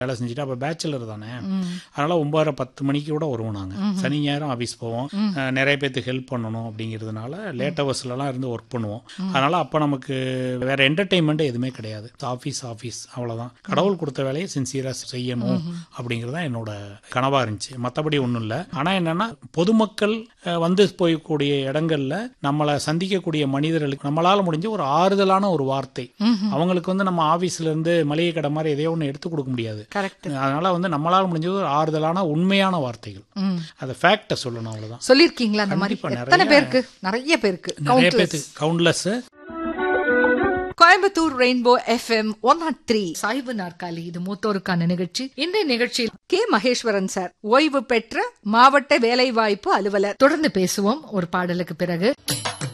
வேலை செஞ்சுட்டு அப்ப பேச்சுலர் தானே அதனால ஒன்பதரை பத்து மணிக்கு கூட வருவோம் நாங்க சனி ஞாயிறும் ஆஃபீஸ் போவோம் அஹ் நிறைய பேத்துக்கு ஹெல்ப் பண்ணணும் அப்படிங்கிறதுனால லேட் ஹவர்ஸ்லலாம் இருந்து ஒர்க் பண்ணுவோம் அதனால அப்ப நமக்கு வேற என்டர்டைன்மெண்ட் எதுவுமே கிடையாது ஆஃபீஸ் ஆஃபீஸ் அவ்வளவுதான் கடவுள் கொடுத்த வேலையை சின்சியரா செய்யணும் அப்படிங்கிறது தான் என்னோட கனவா இருந்துச்சு மற்றபடி ஒன்றும் இல்லை ஆனா என்னன்னா பொதுமக்கள் அஹ், வந்து போயக்கூடிய இடங்கள்ல நம்மளை சந்திக்கக்கூடிய மனிதர்களுக்கு நம்மளால முடிஞ்ச ஒரு ஆறுதலான ஒரு வார்த்தை அவங்களுக்கு வந்து நம்ம ஆபீஸ்ல இருந்து மளிகை கடை மாதிரி எதையோ ஒன்று எடுத்து கொடுக்க முடியாது கரெக்ட் அதனால வந்து நம்மளால முடிஞ்சது ஒரு ஆறுதலான உண்மையான வார்த்தைகள் அதை ஃபேக்டை சொல்லணும் அவ்வளவுதான் சொல்லிருக்கீங்களா அந்த மாதிரி கண்டிப்பா, எத்தனை நிறைய- பேருக்கு நிறைய பேருக்கு நிறைய Countless. பேருக்கு countless Coimbatore rainbow FM one naught three சாய்வு நாற்காலி இது மூத்தோருக்கான நிகழ்ச்சி இன்றைய நிகழ்ச்சியில் கே மகேஸ்வரன் சார் ஓய்வு பெற்ற மாவட்ட வேலைவாய்ப்பு அலுவலர் தொடர்ந்து பேசுவோம் ஒரு பாடலுக்கு பிறகு